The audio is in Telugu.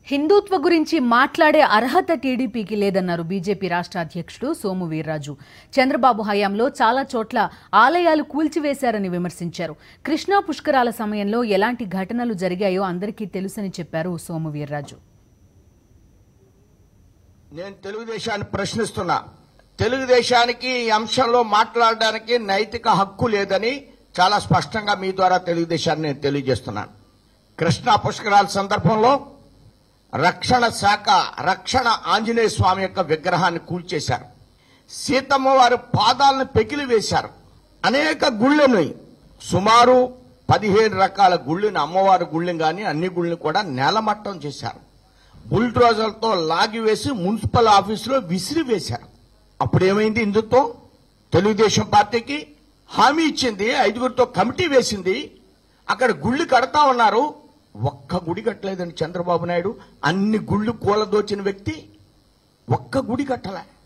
హిందుత్వ గురించి మాట్లాడే అర్హత టీడీపీకి లేదన్నారు బీజేపీ రాష్ట్ర అధ్యక్షుడు సోము వీర్రాజు చంద్రబాబు హయాంలో చాలా చోట్ల ఆలయాలు కూల్చివేశారని విమర్శించారు కృష్ణా పుష్కరాల సమయంలో ఎలాంటి ఘటనలు జరిగాయో అందరికీ తెలుసని చెప్పారు సోము వీర్రాజు నేను తెలుగుదేశాన్ని ప్రశ్నిస్తున్నా తెలుగుదేశానికి ఈ అంశంలో మాట్లాడడానికి నైతిక హక్కు లేదని చాలా స్పష్టంగా మీ ద్వారా తెలుగుదేశాన్ని నేను తెలియజేస్తున్నాను కృష్ణా పుష్కరాల సందర్భంలో రక్షణ శాఖ రక్షణ ఆంజనేయ స్వామి యొక్క విగ్రహాన్ని కూల్చేశారు సీతమ్మ వారి పాదాలను పెకిలి వేశారు అనేక గుళ్ళని సుమారు పదిహేను రకాల గుళ్ళని అమ్మవారి గుళ్ళని కానీ అన్ని గుళ్ళని కూడా నేలమట్టం చేశారు బుల్డ్రోజర్లతో లాగివేసి మున్సిపల్ ఆఫీసులో విసిరి వేశారు అప్పుడేమైంది హిందుత్వం తెలుగుదేశం పార్టీకి హామీ ఇచ్చింది ఐదుగురితో కమిటీ వేసింది అక్కడ గుళ్ళు కడతా ఉన్నారు ఒక్క గుడి కట్టలేదండి చంద్రబాబు నాయుడు అన్ని గుళ్ళు కూలదోచిన వ్యక్తి ఒక్క గుడి కట్టలే